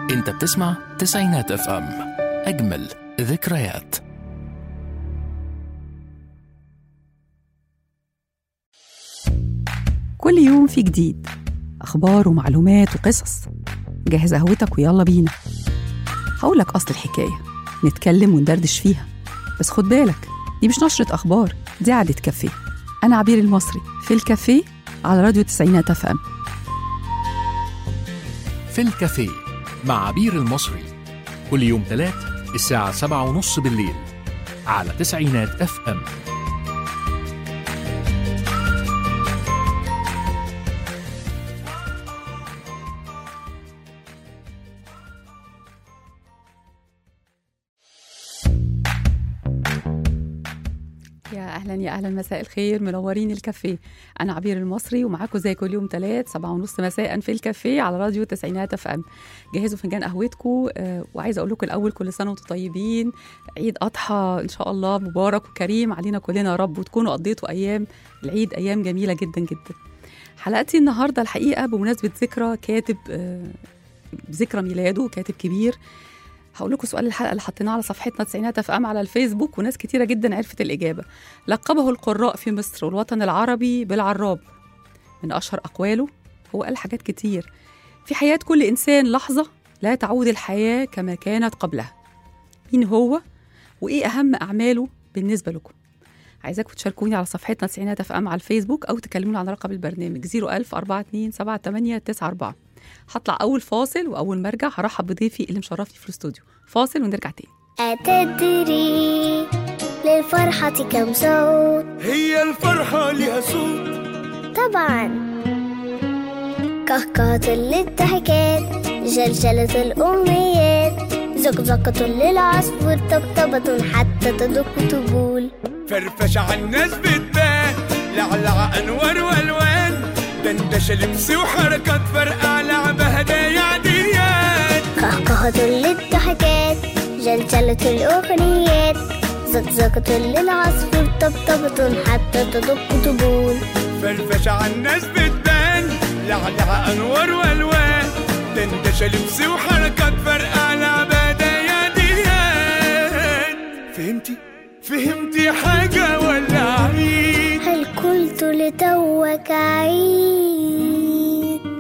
انت بتسمع تسعينات اف ام اجمل ذكريات كل يوم في جديد أخبار ومعلومات وقصص جهز قهوتك ويلا بينا هقولك أصل الحكاية نتكلم وندردش فيها بس خد بالك دي مش نشرة أخبار دي قعدة كافيه أنا عبير المصري في الكافيه على راديو تسعينات اف ام في الكافيه مع عبير المصري كل يوم ثلاث الساعة سبعة ونص بالليل على تسعينات اف ام يا اهلا يا اهلا مساء الخير منورين الكافيه انا عبير المصري ومعاكم زي كل يوم ثلاث سبعة ونص مساء في الكافيه على راديو تسعينات اف ام جهزوا فنجان قهوتكم آه وعايزه اقول لكم الاول كل سنه وانتم طيبين عيد اضحى ان شاء الله مبارك وكريم علينا كلنا يا رب وتكونوا قضيتوا ايام العيد ايام جميله جدا جدا حلقتي النهارده الحقيقه بمناسبه ذكرى كاتب آه ذكرى ميلاده كاتب كبير هقول لكم سؤال الحلقه اللي حطيناه على صفحتنا تسعينات اف ام على الفيسبوك وناس كتيره جدا عرفت الاجابه لقبه القراء في مصر والوطن العربي بالعراب من اشهر اقواله هو قال حاجات كتير في حياه كل انسان لحظه لا تعود الحياه كما كانت قبلها مين هو وايه اهم اعماله بالنسبه لكم عايزاكم تشاركوني على صفحتنا تسعينات اف ام على الفيسبوك او تكلموني عن رقم البرنامج 01000 42 78 94 هطلع اول فاصل واول ما ارجع هرحب بضيفي اللي مشرفني في الاستوديو فاصل ونرجع تاني أتدري للفرحة كم صوت هي الفرحة لها صوت طبعا كهكهة للضحكات جلجلة الأمنيات زقزقة للعصفور طبطبة حتى تدق طبول فرفشة على الناس بتبان لعلع أنوار وألوان دندشة لبس وحركات فرقع لعبة هدايا عاديات كهكهة للضحكات جلجلة الأغنيات زقزقة للعصفور طبطبة حتى تدق طبول فرفشة على الناس بتبان لعلع أنوار وألوان دندشة لبس وحركات فرقع لعبة هدايا عاديات فهمتي؟ فهمتي حاجة ولا عيد؟ هل قلت لتوك عيد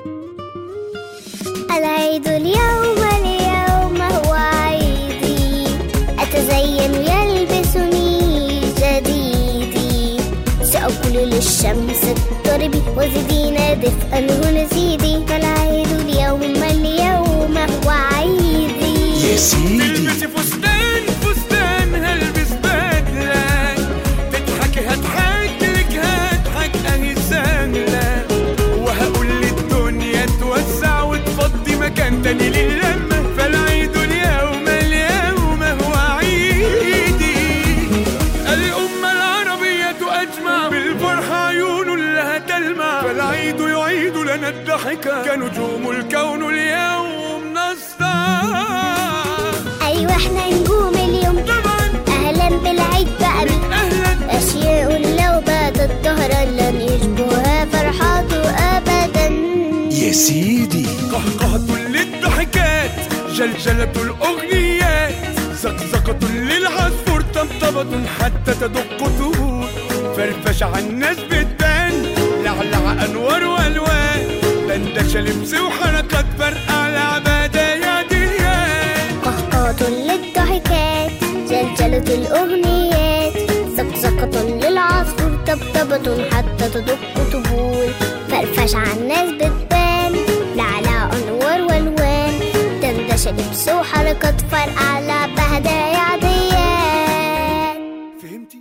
العيد اليوم اليوم هو عيدي أتزين يلبسني جديدي سأقول للشمس اضطربي وزدينا دفئا ونزيدي فالعيد اليوم اليوم هو عيدي يا سيدي تلبسي فستان فستان هلبس بدلة تضحكي هضحك لك هضحك اهي سهلة وهقول للدنيا توسع وتفضي مكان تاني للمة فالعيد اليوم اليوم هو عيدي الأمة العربية أجمع بالفرحة عيون لها تلمع فالعيد يعيد لنا الضحكة كنجوم الكون اليوم نسطع أيوة احنا نجوم اليوم طبعا أهلا بالعيد بقى بي اهلا أشياء لو باتت ظهرا لن يشبهها فرحته أبدا يا سيدي قهقهة للضحكات جلجلة الأغنيات زقزقة للعصفور طبطبة حتى تدق طهور فرفشة على الناس بتبان لعلع أنوار وألوان دندشة لبس وحركات فرقع لعبة يا ديان قهقهة للضحكات جلجلة الأغنيات زقزقة للعصفور طبطبة حتى تدق طبول فرفش على الناس بتبان لعلى أنوار والوان دندشة لبس وحركات فرقع لعبة هدايا عاديات فهمتي؟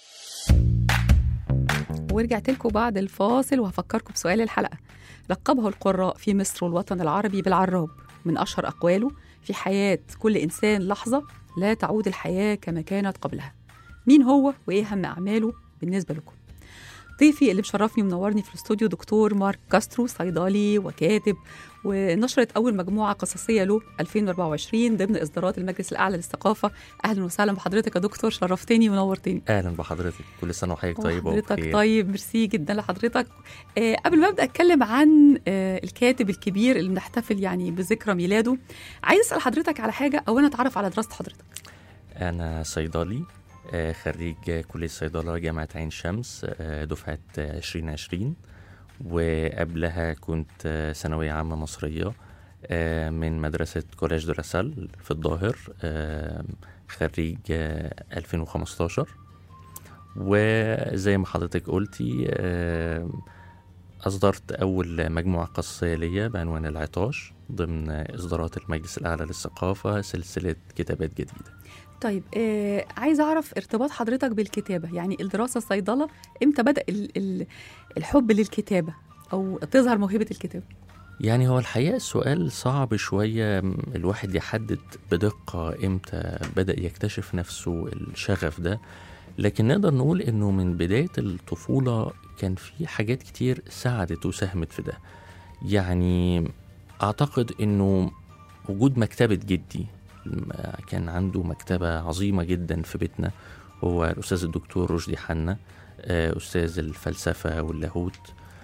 ورجعت لكم بعد الفاصل وهفكركم بسؤال الحلقة لقبه القراء في مصر والوطن العربي بالعراب من أشهر أقواله في حياة كل إنسان لحظة لا تعود الحياة كما كانت قبلها مين هو وإيه أهم أعماله بالنسبة لكم ضيفي اللي مشرفني ومنورني في الاستوديو دكتور مارك كاسترو صيدلي وكاتب ونشرت اول مجموعه قصصيه له 2024 ضمن اصدارات المجلس الاعلى للثقافه اهلا وسهلا بحضرتك يا دكتور شرفتني ونورتني اهلا بحضرتك كل سنه وحضرتك طيبه حضرتك وبخير. طيب ميرسي جدا لحضرتك آه قبل ما ابدا اتكلم عن آه الكاتب الكبير اللي بنحتفل يعني بذكرى ميلاده عايز اسال حضرتك على حاجه اولا اتعرف على دراسه حضرتك انا صيدلي آه، خريج كليه الصيدله جامعه عين شمس آه، دفعه آه، 2020 وقبلها كنت آه، ثانويه عامه مصريه آه، من مدرسه كوليج دراسال في الظاهر آه، خريج آه، 2015 وزي ما حضرتك قلتي آه، أصدرت أول مجموعة قصصية ليا بعنوان العطاش ضمن إصدارات المجلس الأعلى للثقافة سلسلة كتابات جديدة طيب آه عايز اعرف ارتباط حضرتك بالكتابه يعني الدراسه الصيدله امتى بدا ال ال الحب للكتابه او تظهر موهبه الكتابه يعني هو الحقيقة السؤال صعب شوية م، الواحد يحدد بدقة إمتى بدأ يكتشف نفسه الشغف ده لكن نقدر نقول إنه من بداية الطفولة كان في حاجات كتير ساعدت وساهمت في ده يعني أعتقد إنه وجود مكتبة جدي م، كان عنده مكتبة عظيمة جدا في بيتنا هو الأستاذ الدكتور رشدي حنا آه، أستاذ الفلسفة واللاهوت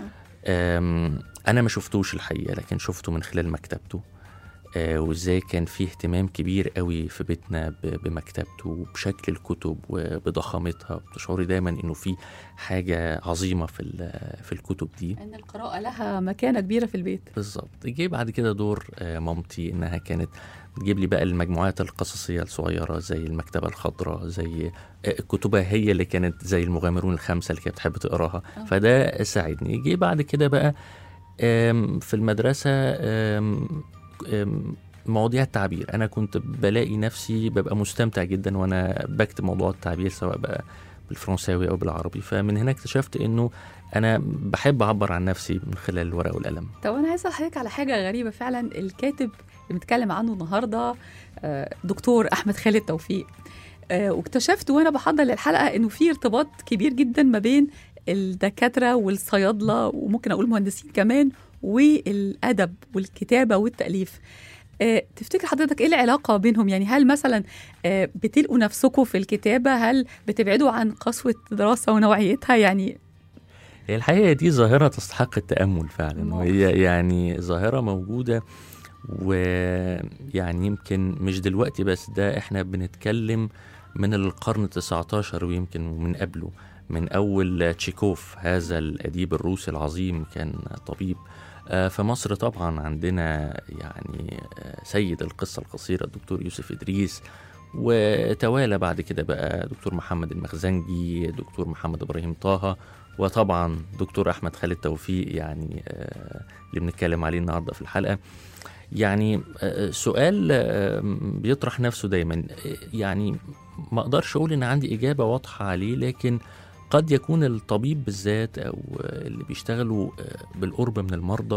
أم، انا ما شفتوش الحقيقه لكن شفته من خلال مكتبته آه، وازاي كان فيه اهتمام كبير قوي في بيتنا ب- بمكتبته بشكل الكتب وبضخامتها بتشعري دايما انه في حاجه عظيمه في ال- في الكتب دي ان القراءه لها مكانه كبيره في البيت بالظبط جه بعد كده دور آه، مامتي انها كانت تجيب لي بقى المجموعات القصصيه الصغيره زي المكتبه الخضراء زي آه، كتبها هي اللي كانت زي المغامرون الخمسه اللي كانت بتحب تقراها آه. فده ساعدني جه بعد كده بقى آم، في المدرسه آم، آم، مواضيع التعبير انا كنت بلاقي نفسي ببقى مستمتع جدا وانا بكتب موضوع التعبير سواء بقى بالفرنساوي او بالعربي فمن هنا اكتشفت انه انا بحب اعبر عن نفسي من خلال الورق والقلم طب انا عايزه حضرتك على حاجه غريبه فعلا الكاتب اللي بنتكلم عنه النهارده آه، دكتور احمد خالد توفيق آه، واكتشفت وانا بحضر للحلقه انه في ارتباط كبير جدا ما بين الدكاتره والصيادله وممكن اقول مهندسين كمان والادب والكتابه والتاليف آه، تفتكر حضرتك ايه العلاقه بينهم يعني هل مثلا آه، بتلقوا نفسكم في الكتابه هل بتبعدوا عن قسوه دراسه ونوعيتها يعني هي الحقيقة دي ظاهرة تستحق التأمل فعلا الله. وهي يعني ظاهرة موجودة ويعني يمكن مش دلوقتي بس ده احنا بنتكلم من القرن 19 ويمكن من قبله من أول تشيكوف هذا الأديب الروسي العظيم كان طبيب آه، في مصر طبعا عندنا يعني آه، سيد القصة القصيرة الدكتور يوسف إدريس وتوالى بعد كده بقى دكتور محمد المخزنجي دكتور محمد إبراهيم طه وطبعا دكتور احمد خالد توفيق يعني آه، اللي بنتكلم عليه النهارده في الحلقه يعني آه، سؤال آه، بيطرح نفسه دايما آه، يعني ما اقدرش اقول ان عندي اجابه واضحه عليه لكن قد يكون الطبيب بالذات او آه، اللي بيشتغلوا آه، بالقرب من المرضى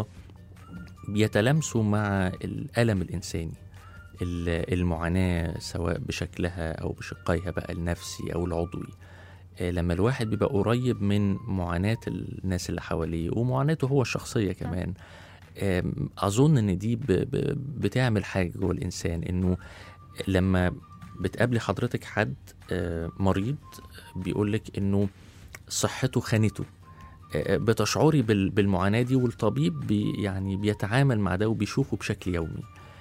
بيتلامسوا مع الالم الانساني ال- المعاناه سواء بشكلها او بشقيها بقى النفسي او العضوي آه، لما الواحد بيبقى قريب من معاناة الناس اللي حواليه ومعاناته هو الشخصية كمان آم، أظن إن دي ب- ب- بتعمل حاجة جوه الإنسان إنه لما بتقابلي حضرتك حد آه، مريض بيقولك إنه صحته خانته آه، بتشعري بال- بالمعاناة دي والطبيب بي يعني بيتعامل مع ده وبيشوفه بشكل يومي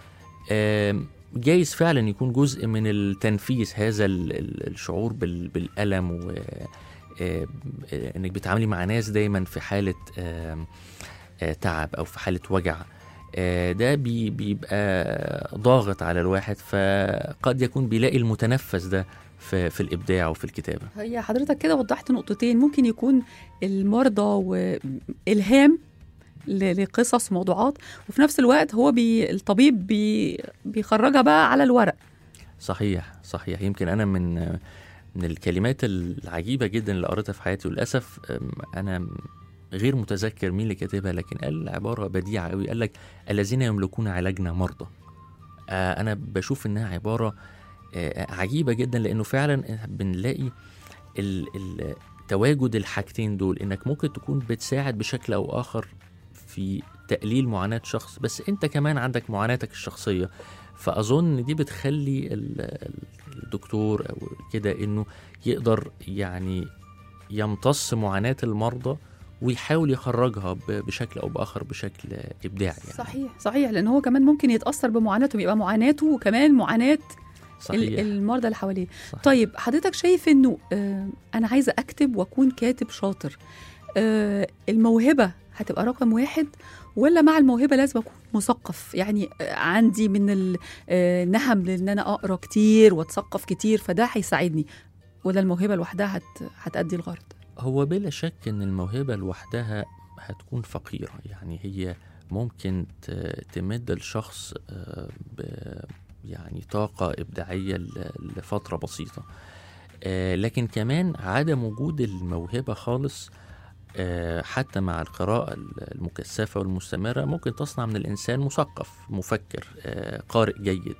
آم، جايز فعلا يكون جزء من التنفيس هذا ال- ال- الشعور بال- بالألم و آه، آه، انك بتتعاملي مع ناس دايما في حالة آم، آه، تعب او في حالة وجع آه، ده بي- بيبقى ضاغط على الواحد فقد يكون بيلاقي المتنفس ده في, في الابداع وفي الكتابه هي حضرتك كده وضحت نقطتين ممكن يكون المرضى والهام ل- لقصص وموضوعات وفي نفس الوقت هو بي الطبيب بي بيخرجها بقى على الورق صحيح صحيح يمكن انا من من الكلمات العجيبه جدا اللي قريتها في حياتي وللاسف أم، انا غير متذكر مين اللي كاتبها لكن قال عباره بديعه قوي قال لك الذين يملكون علاجنا مرضى آه، انا بشوف انها عباره آه، عجيبه جدا لانه فعلا بنلاقي ال ال تواجد الحاجتين دول انك ممكن تكون بتساعد بشكل او اخر في تقليل معاناة شخص بس انت كمان عندك معاناتك الشخصية فاظن دي بتخلي ال- ال- الدكتور او كده انه يقدر يعني يمتص معاناة المرضى ويحاول يخرجها ب- بشكل او باخر بشكل ابداعي يعني صحيح صحيح لان هو كمان ممكن يتاثر بمعاناتهم يبقى معاناته وكمان معاناه ال- صحيح المرضى اللي حواليه صحيح. طيب حضرتك شايف انه آه انا عايزه اكتب واكون كاتب شاطر آه الموهبه هتبقى رقم واحد ولا مع الموهبه لازم اكون مثقف يعني آه عندي من ال- آه، النهم لان انا اقرا كتير واتثقف كتير فده هيساعدني ولا الموهبه لوحدها هت هتأدي الغرض هو بلا شك ان الموهبة لوحدها هتكون فقيرة يعني هي ممكن ت- تمد الشخص آه، ب يعني طاقة إبداعية ل- لفترة بسيطة آه، لكن كمان عدم وجود الموهبة خالص آه، حتى مع القراءة المكثفة والمستمرة ممكن تصنع من الإنسان مثقف مفكر آه، قارئ جيد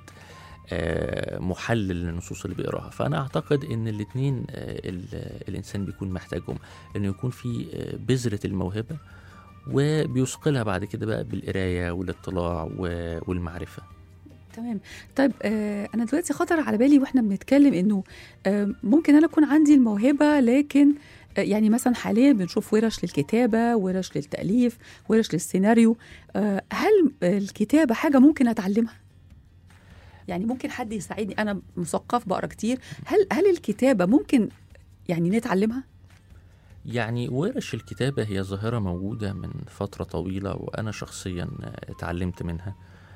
آه، محلل للنصوص اللي بيقراها فأنا أعتقد إن الاتنين آه، ال- الإنسان بيكون محتاجهم إنه يكون في آه، بذرة الموهبة وبيثقلها بعد كده بقى بالقراية والاطلاع و- والمعرفة تمام طيب آه انا دلوقتي خطر على بالي واحنا بنتكلم انه آه ممكن انا اكون عندي الموهبه لكن آه يعني مثلا حاليا بنشوف ورش للكتابه ورش للتاليف ورش للسيناريو آه هل الكتابه حاجه ممكن اتعلمها يعني ممكن حد يساعدني انا مثقف بقرا كتير هل هل الكتابه ممكن يعني نتعلمها يعني ورش الكتابة هي ظاهرة موجودة من فترة طويلة وأنا شخصيا اتعلمت منها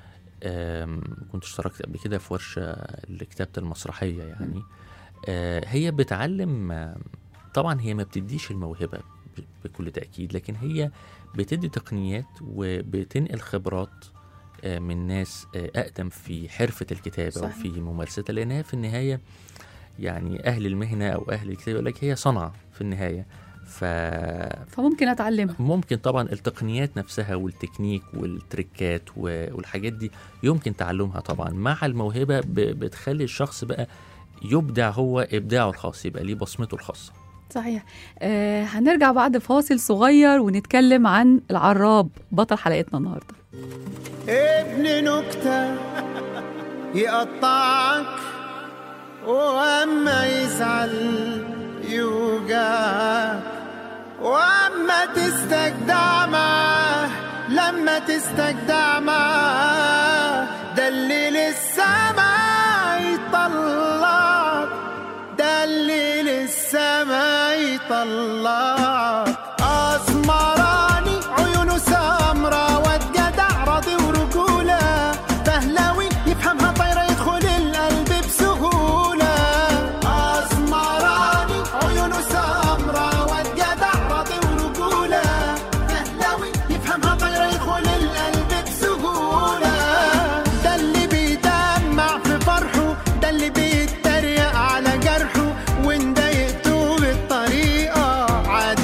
آم، كنت اشتركت قبل كده في ورشة لكتابة المسرحية يعني آه، هي بتعلم آم، طبعا هي ما بتديش الموهبة ب- بكل تأكيد لكن هي بتدي تقنيات وبتنقل خبرات آه، من ناس آه، أقدم في حرفة الكتابة صحيح. وفي ممارستها لأنها في النهاية يعني أهل المهنة أو أهل الكتابة يقول لك هي صنعة في النهاية ف فممكن اتعلمها ممكن طبعا التقنيات نفسها والتكنيك والتريكات و- والحاجات دي يمكن تعلمها طبعا مع الموهبة ب- بتخلي الشخص بقى يبدع هو إبداعه الخاص يبقى ليه بصمته الخاصة صحيح آه هنرجع بعد فاصل صغير ونتكلم عن العراب بطل حلقتنا النهارده ابن نكتة يقطعك واما يزعل يوجعك واما تستجدع معاه لما تستجدع معاه ده اللي لسه ما يطلعك ده اللي لسه ما يطلعك اسمراني عيونه سمرة واد جدع راضي ورجولة فهلاوي يفهمها طايرة يدخل القلب بسهولة اسمراني عيونه سمرة واد جدع راضي ورجولة فهلاوي يفهمها طايرة يدخل القلب بسهولة ده اللي بيدمع في فرحه ده اللي بيتريق على جرحه وان ضايقته بالطريقة عاد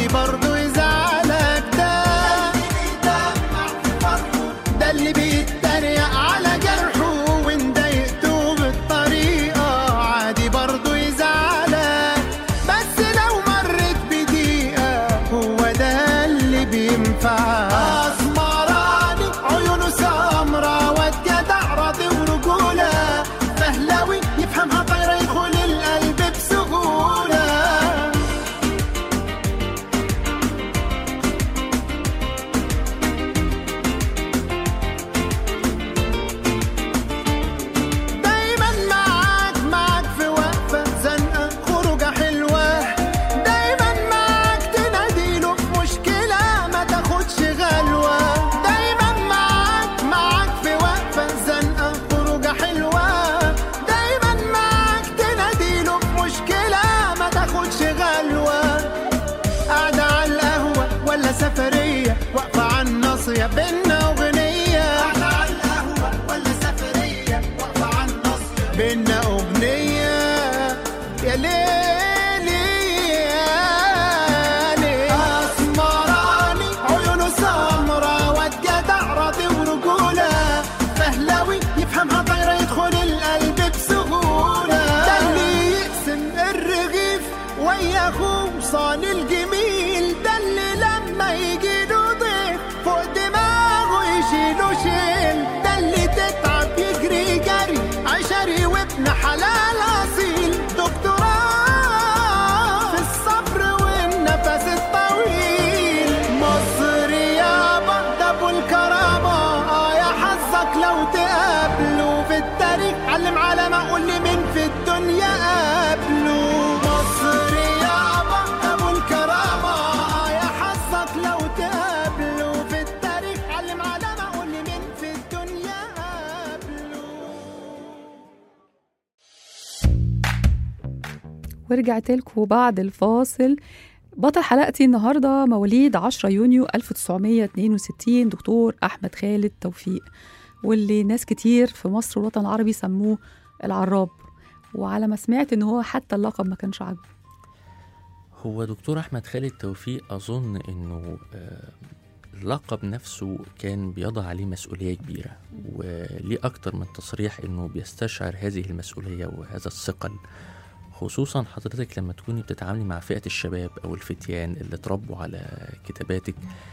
لو تقابله في التاريخ علم على ما قول لي مين في الدنيا قابله مصر يابا ابو الكرامه يا حظك لو تقابله في التاريخ علم على ما قول لي مين في الدنيا قابله ورجعت لكم بعد الفاصل بطل حلقتي النهارده مواليد 10 يونيو 1962 دكتور احمد خالد توفيق واللي ناس كتير في مصر والوطن العربي سموه العراب وعلى ما سمعت ان هو حتى اللقب ما كانش عاجبه هو دكتور احمد خالد توفيق اظن انه آه، اللقب نفسه كان بيضع عليه مسؤوليه كبيره وليه اكتر من تصريح انه بيستشعر هذه المسؤوليه وهذا الثقل خصوصا حضرتك لما تكوني بتتعاملي مع فئه الشباب او الفتيان اللي اتربوا على كتاباتك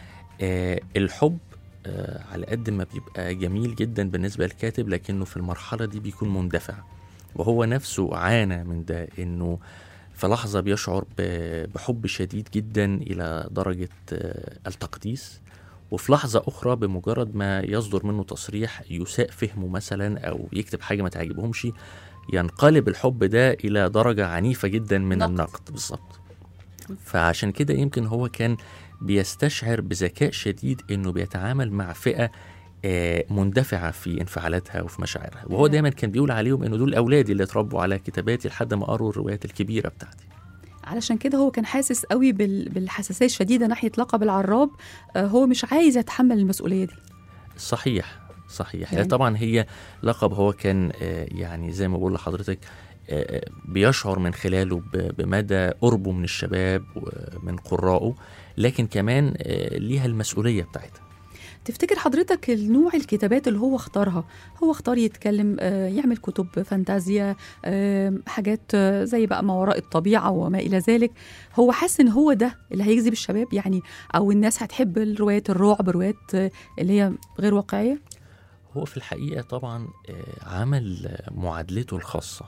آه الحب آه على قد ما بيبقى جميل جدا بالنسبه للكاتب لكنه في المرحله دي بيكون مندفع وهو نفسه عانى من ده انه في لحظة بيشعر ب- بحب شديد جدا إلى درجة آه، التقديس وفي لحظة أخرى بمجرد ما يصدر منه تصريح يساء فهمه مثلا أو يكتب حاجة ما تعجبهمش ينقلب الحب ده إلى درجة عنيفة جدا من نقد. النقد بالظبط فعشان كده يمكن هو كان بيستشعر بذكاء شديد إنه بيتعامل مع فئة آه، مندفعة في انفعالاتها وفي مشاعرها وهو Yeah. دايما كان بيقول عليهم إنه دول أولادي اللي اتربوا على كتاباتي لحد ما قروا الروايات الكبيرة بتاعتي علشان كده هو كان حاسس قوي بال- بالحساسيه الشديده ناحيه لقب العراب آه، هو مش عايز يتحمل المسؤوليه دي صحيح صحيح يعني- يعني طبعا هي لقب هو كان آه، يعني زي ما بقول لحضرتك آه، آه، بيشعر من خلاله ب- بمدى قربه من الشباب ومن قرائه لكن كمان آه، ليها المسؤولية بتاعتها تفتكر حضرتك النوع الكتابات اللي هو اختارها هو اختار يتكلم آه، يعمل كتب فانتازيا آه، حاجات آه، زي بقى ما وراء الطبيعة وما إلى ذلك هو حاسس إن هو ده اللي هيجذب الشباب يعني أو الناس هتحب الروايات الرعب روايات آه، اللي هي غير واقعية هو في الحقيقة طبعا آه، عمل آه، معادلته الخاصة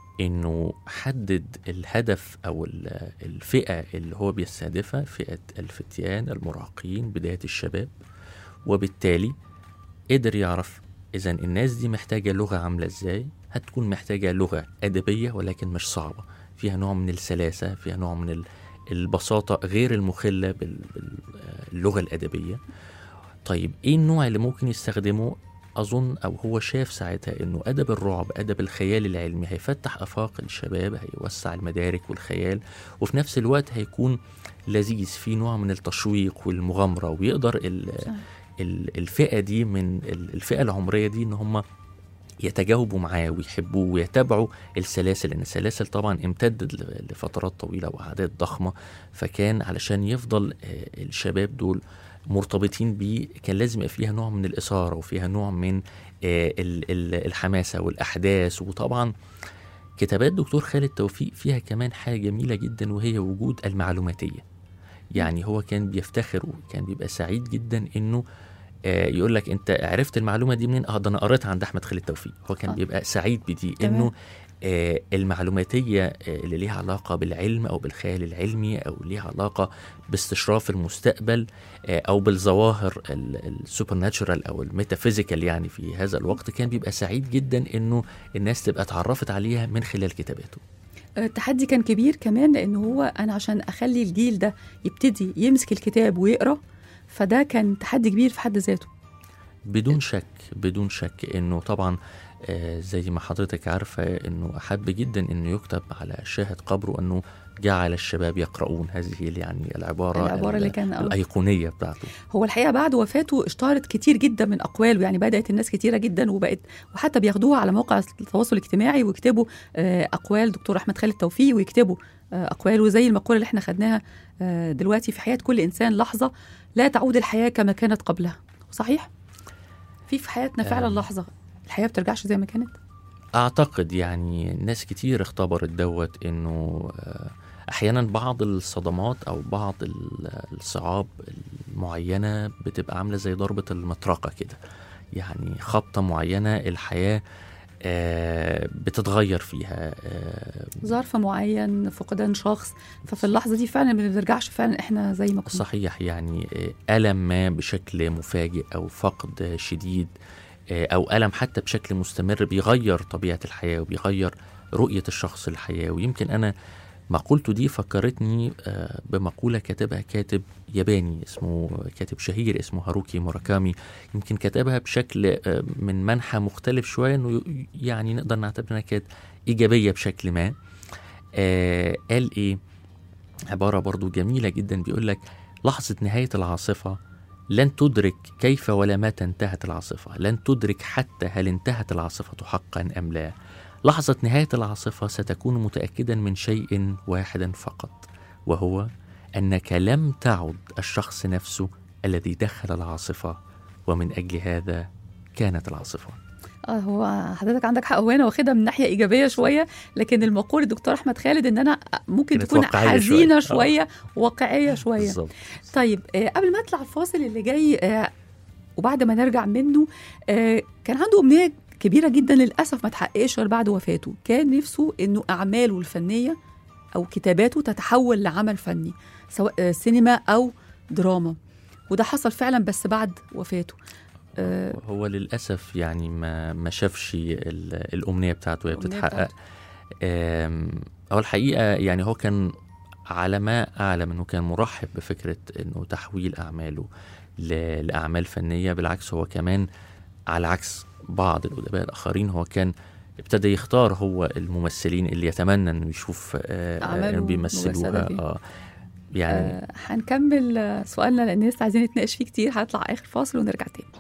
انه حدد الهدف او ال- الفئة اللي هو بيستهدفها فئة الفتيان المراهقين بداية الشباب وبالتالي قدر يعرف اذا الناس دي محتاجة لغة عاملة ازاي هتكون محتاجة لغة أدبية ولكن مش صعبة فيها نوع من السلاسة فيها نوع من ال- البساطة غير المخلة بال- باللغة الأدبية طيب ايه النوع اللي ممكن يستخدمه اظن او هو شاف ساعتها انه ادب الرعب ادب الخيال العلمي هيفتح افاق الشباب هيوسع المدارك والخيال وفي نفس الوقت هيكون لذيذ في نوع من التشويق والمغامره ويقدر ال صح. ال- الفئه دي من ال- الفئه العمريه دي ان هم يتجاوبوا معاه ويحبوه ويتابعوا السلاسل لان السلاسل طبعا امتدت ل- لفترات طويله واعداد ضخمه فكان علشان يفضل آه، الشباب دول مرتبطين بيه كان لازم يبقى فيها نوع من الإثارة وفيها نوع من آه، ال- ال- الحماسة والأحداث وطبعا كتابات دكتور خالد توفيق فيها كمان حاجة جميلة جدا وهي وجود المعلوماتية يعني هو كان بيفتخر وكان بيبقى سعيد جدا انه آه، يقول لك انت عرفت المعلومه دي منين؟ اه ده انا قريتها عند احمد خالد توفيق، هو كان آه. بيبقى سعيد بدي تمام. انه آه، المعلوماتيه آه، اللي ليها علاقه بالعلم او بالخيال العلمي او ليها علاقه باستشراف المستقبل آه، او بالظواهر السوبر ناتشورال او الميتافيزيكال يعني في هذا الوقت كان بيبقى سعيد جدا انه الناس تبقى اتعرفت عليها من خلال كتاباته. التحدي كان كبير كمان لان هو انا عشان اخلي الجيل ده يبتدي يمسك الكتاب ويقرا فده كان تحدي كبير في حد ذاته بدون شك بدون شك انه طبعا آه، زي ما حضرتك عارفة انه احب جدا انه يكتب على شاهد قبره انه جعل الشباب يقرؤون هذه يعني العبارة العبارة اللي كان آه. الأيقونية بتاعته هو الحقيقه بعد وفاته اشتهرت كتير جدا من اقواله يعني بدات الناس كتيره جدا وبقت وحتى بياخدوها على مواقع التواصل الاجتماعي ويكتبوا آه، اقوال دكتور احمد خالد توفيق ويكتبوا آه، اقواله زي المقوله اللي احنا خدناها آه، دلوقتي في حياه كل انسان لحظه لا تعود الحياه كما كانت قبلها صحيح في في حياتنا فعلا آه. لحظه الحياه بترجعش زي ما كانت أعتقد يعني ناس كتير اختبرت دوت إنه آه، أحيانا بعض الصدمات أو بعض ال- الصعاب المعينة بتبقى عاملة زي ضربة المطرقة كده يعني خبطة معينة الحياة آه، بتتغير فيها آه، ظرف معين فقدان شخص ففي اللحظه دي فعلا ما بنرجعش فعلا احنا زي ما كنا صحيح يعني آه، ألم ما بشكل مفاجئ أو فقد شديد آه، أو ألم حتى بشكل مستمر بيغير طبيعة الحياة وبيغير رؤية الشخص للحياة ويمكن أنا مقولته دي فكرتني آه، بمقولة كاتبها كاتب ياباني اسمه كاتب شهير اسمه هاروكي موراكامي يمكن كتبها بشكل آه، من منحى مختلف شوية انه يعني نقدر نعتبر انها كانت ايجابية بشكل ما آه قال ايه عبارة برضو جميلة جدا بيقول لك لحظة نهاية العاصفة لن تدرك كيف ولا متى انتهت العاصفة لن تدرك حتى هل انتهت العاصفة حقا أم لا لحظة نهاية العاصفة ستكون متأكدا من شيء واحد فقط وهو أنك لم تعد الشخص نفسه الذي دخل العاصفة ومن أجل هذا كانت العاصفة اه هو حضرتك عندك حق هو انا واخدها من ناحيه ايجابيه شويه لكن المقول الدكتور احمد خالد ان انا ممكن كانت تكون واقعية حزينه شوية. شويه واقعيه شويه بالظبط طيب آه قبل ما اطلع الفاصل اللي جاي آه وبعد ما نرجع منه آه كان عنده امنيه كبيره جدا للاسف ما تحققش غير بعد وفاته كان نفسه انه اعماله الفنيه او كتاباته تتحول لعمل فني سواء آه سينما او دراما وده حصل فعلا بس بعد وفاته آه هو للأسف يعني ما ما شافش ال- الأمنية بتاعته وهي الأمنية بتتحقق بتاعته. آم، هو الحقيقة يعني هو كان على ما أعلم أنه كان مرحب بفكرة أنه تحويل أعماله ل- لأعمال فنية بالعكس هو كمان على عكس بعض الأدباء الآخرين هو كان ابتدى يختار هو الممثلين اللي يتمنى انه يشوف آه، أعماله آه ممثلة بيمثلوها فيه. اه يعني آه، هنكمل آه، سؤالنا لان لسه عايزين نتناقش فيه كتير هطلع اخر فاصل ونرجع تاني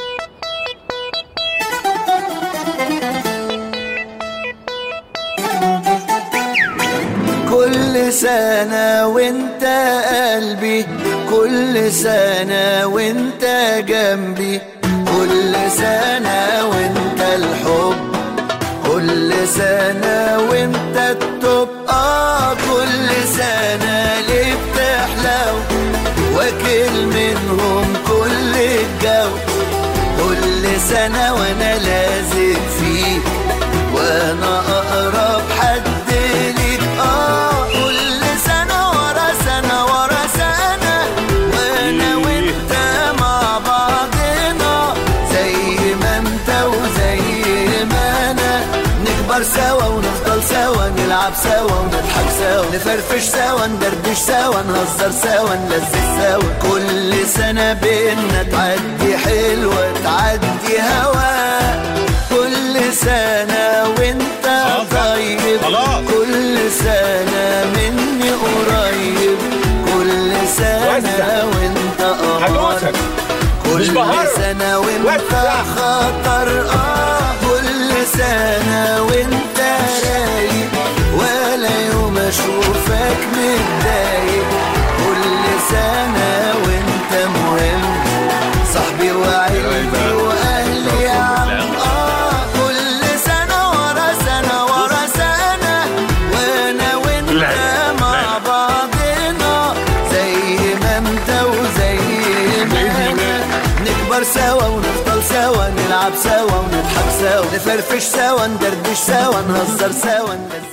كل سنة وانت قلبي كل سنة وانت جنبي كل سنة وانت الحب كل سنة وانت التوب اه كل سنة ليه بتحلو واكل منهم كل الجو كل سنة وانا لازق فيك وانا اقرب حد ليك اه كل سنة ورا سنة ورا سنة وانا وانت مع بعضنا زي ما انت وزي ما انا نكبر سوا ونفضل سوا نلعب سوا ونضحك سوا نفرفش سوا ندردش سوا نهزر سوا نلذذ سوا كل سنة بينا تعدي حلوة تعدي هوا كل سنة وانت طيب كل سنة مني قريب كل سنة وانت قمر كل سنة وانت خطر اه كل سنة وانت رايق ولا يوم اشوفك متضايق كل سنة وانت مهم صاحبي وعيلتي واهلي يا عم اه كل سنة ورا سنة ورا سنة وانا وانت مع بعضنا زي ما انت وزي ما انا نكبر سوا ونفضل سوا نلعب سوا ونضحك سوا نفرفش سوا ندردش سوا نهزر سوا نلذذ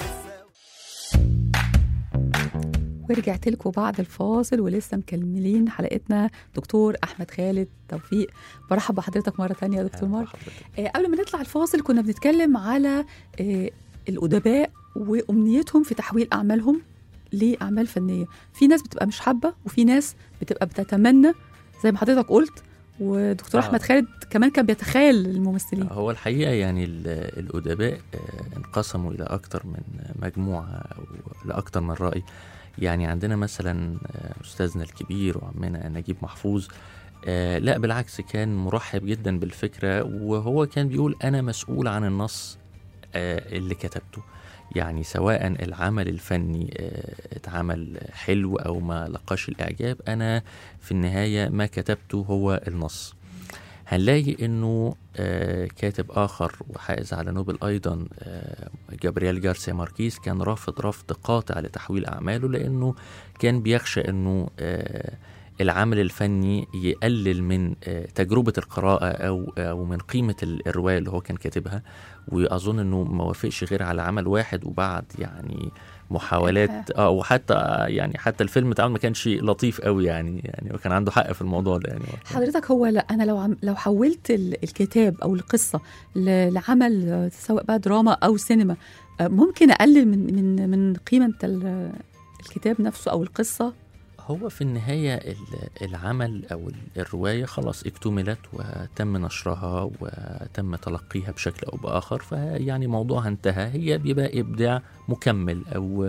ورجعت لكم بعد الفاصل ولسه مكملين حلقتنا دكتور احمد خالد توفيق برحب بحضرتك مره تانية يا دكتور مارك آه، قبل ما نطلع الفاصل كنا بنتكلم على آه، الادباء وامنيتهم في تحويل اعمالهم لاعمال فنيه في ناس بتبقى مش حابه وفي ناس بتبقى بتتمنى زي ما حضرتك قلت ودكتور آه. احمد خالد كمان كان بيتخيل الممثلين هو الحقيقة يعني ال- الأدباء آه، انقسموا إلى أكتر من مجموعة أو لأكتر من رأي يعني عندنا مثلا آه، أستاذنا الكبير وعمنا نجيب محفوظ آه، لا بالعكس كان مرحب جدا بالفكرة وهو كان بيقول أنا مسؤول عن النص آه، اللي كتبته يعني سواء العمل الفني آه، اتعمل حلو أو ما لقاش الإعجاب أنا في النهاية ما كتبته هو النص هنلاقي انه آه، كاتب اخر وحائز على نوبل ايضا آه، جابرييل جارسيا ماركيز كان رافض رفض قاطع لتحويل اعماله لانه كان بيخشى انه آه، العمل الفني يقلل من آه، تجربة القراءة أو أو من قيمة ال- الرواية اللي هو كان كاتبها وأظن إنه ما وافقش غير على عمل واحد وبعد يعني محاولات اه وحتى آه، يعني حتى الفيلم اتعمل ما كانش لطيف قوي يعني يعني وكان عنده حق في الموضوع ده يعني حضرتك هو لا انا لو عم لو حولت ال- الكتاب او القصه ل- لعمل آه، سواء بقى دراما او سينما آه، ممكن اقلل من من من قيمه ال- الكتاب نفسه او القصه هو في النهاية ال- العمل أو ال- الرواية خلاص اكتملت وتم نشرها وتم تلقيها بشكل أو بآخر فيعني موضوعها انتهى هي بيبقى إبداع مكمل أو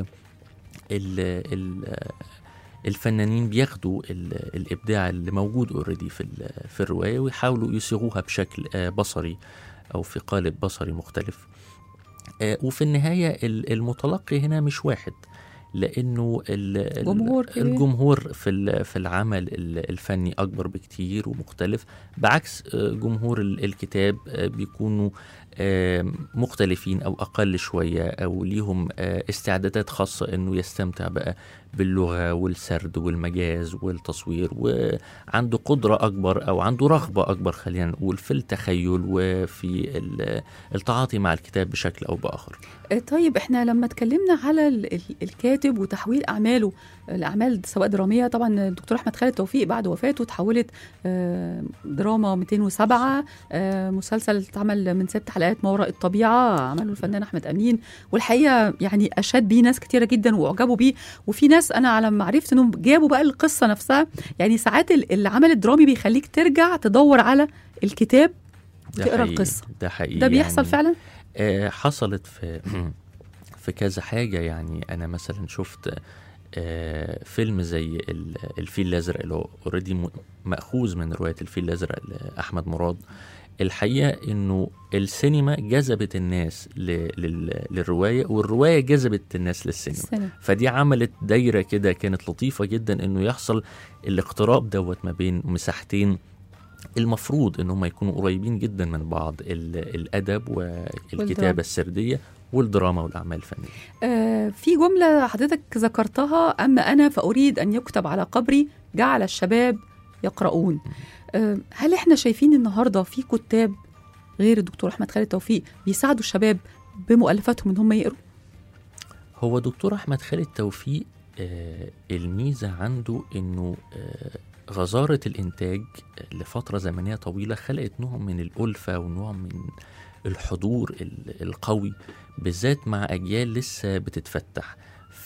ال ال الفنانين بياخدوا ال- الإبداع اللي موجود اوريدي في ال- في الرواية ويحاولوا يصيغوها بشكل آه، بصري أو في قالب بصري مختلف آه، وفي النهاية ال- المتلقي هنا مش واحد لأنه ال- ال- جمهور كبير. الجمهور في ال- في العمل ال- الفني أكبر بكتير ومختلف بعكس آه، جمهور ال- الكتاب آه، بيكونوا آه، مختلفين أو أقل شوية أو ليهم آه، استعدادات خاصة إنه يستمتع بقى باللغة والسرد والمجاز والتصوير وعنده قدرة أكبر أو عنده رغبة أكبر خلينا نقول في التخيل وفي ال- التعاطي مع الكتاب بشكل أو بآخر آه، طيب احنا لما اتكلمنا على ال- ال- الكاتب وتحويل اعماله الاعمال سواء دراميه طبعا الدكتور احمد خالد توفيق بعد وفاته تحولت آه، دراما 207 آه، مسلسل اتعمل من ست حلقات ما وراء الطبيعه عمله الفنان احمد امين والحقيقه يعني اشاد بيه ناس كتيره جدا واعجبوا بيه وفي ناس انا على ما عرفت انهم جابوا بقى القصه نفسها يعني ساعات ال- العمل الدرامي بيخليك ترجع تدور على الكتاب ده وتقرا حقيقي القصه ده حقيقي ده بيحصل يعني فعلا آه، حصلت في في كذا حاجة يعني أنا مثلا شفت آه، فيلم زي ال- الفيل الأزرق اللي هو اوريدي مأخوذ من رواية الفيل الأزرق لأحمد مراد الحقيقة إنه السينما جذبت الناس ل- لل- للرواية والرواية جذبت الناس للسينما السنة. فدي عملت دايرة كده كانت لطيفة جدا إنه يحصل الاقتراب دوت ما بين مساحتين المفروض ان هم يكونوا قريبين جدا من بعض ال- الادب والدراما. والكتابه السرديه والدراما والاعمال الفنيه آه، في جملة حضرتك ذكرتها أما أنا فأريد أن يكتب على قبري جعل الشباب يقرؤون آه، هل إحنا شايفين النهاردة في كتاب غير الدكتور أحمد خالد توفيق بيساعدوا الشباب بمؤلفاتهم إن هم يقروا هو دكتور احمد خالد توفيق آه، الميزه عنده انه آه، غزاره الانتاج لفتره زمنيه طويله خلقت نوع من الالفه ونوع من الحضور ال- القوي بالذات مع اجيال لسه بتتفتح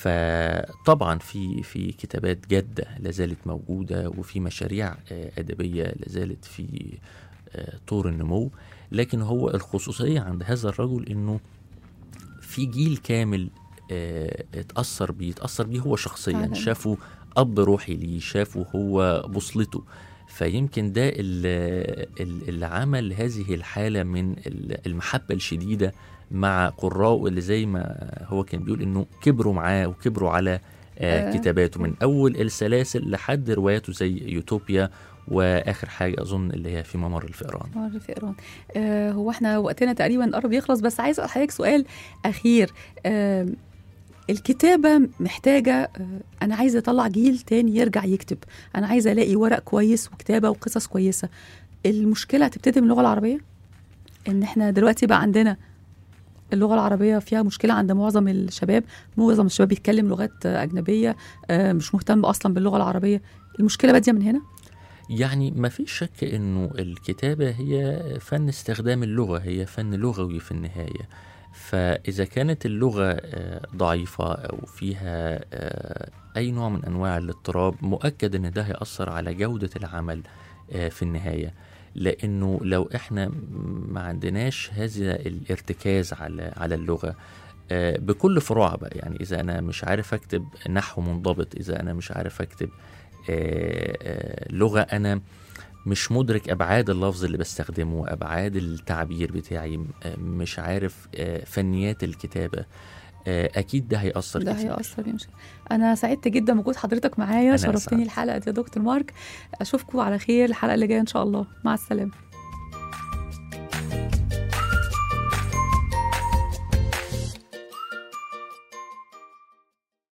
فطبعا في في كتابات جاده لازالت موجوده وفي مشاريع آه، ادبيه لازالت في آه، طور النمو لكن هو الخصوصيه عند هذا الرجل انه في جيل كامل آه، اتأثر بيه اتأثر بيه هو شخصيا فعلاً. شافه أب روحي ليه شافه هو بوصلته فيمكن ده ال- ال- اللي عمل هذه الحالة من ال- المحبة الشديدة مع قراء اللي زي ما هو كان بيقول إنه كبروا معاه وكبروا على آه، آه. كتاباته من أول السلاسل لحد رواياته زي يوتوبيا وآخر حاجة أظن اللي هي في ممر الفئران مر في إيران آه هو احنا وقتنا تقريبا قرب يخلص بس عايز اسال حضرتك سؤال اخير آه الكتابة محتاجة آه أنا عايزة أطلع جيل تاني يرجع يكتب أنا عايزة ألاقي ورق كويس وكتابة وقصص كويسة المشكلة هتبتدي من اللغة العربية إن إحنا دلوقتي بقى عندنا اللغة العربية فيها مشكلة عند معظم الشباب معظم الشباب بيتكلم لغات آه، أجنبية آه مش مهتم أصلا باللغة العربية المشكلة بادية من هنا يعني ما فيش شك انه الكتابة هي فن استخدام اللغة هي فن لغوي في النهاية فإذا كانت اللغة آه، ضعيفة أو فيها آه، أي نوع من أنواع الاضطراب مؤكد إن ده هيأثر على جودة العمل آه، في النهاية لأنه لو إحنا ما عندناش هذا الارتكاز على على اللغة آه، بكل فروعها بقى يعني إذا أنا مش عارف أكتب نحو منضبط إذا أنا مش عارف أكتب آه، آه، لغة أنا مش مدرك أبعاد اللفظ اللي بستخدمه أبعاد التعبير بتاعي آه، مش عارف آه، فنيات الكتابة آه، أكيد ده هيأثر ده كتير هيأثر يمشي أنا سعدت جدا بوجود حضرتك معايا أنا شرفتني أسعد. الحلقة دي يا دكتور مارك أشوفكم على خير الحلقة اللي جاية إن شاء الله مع السلامة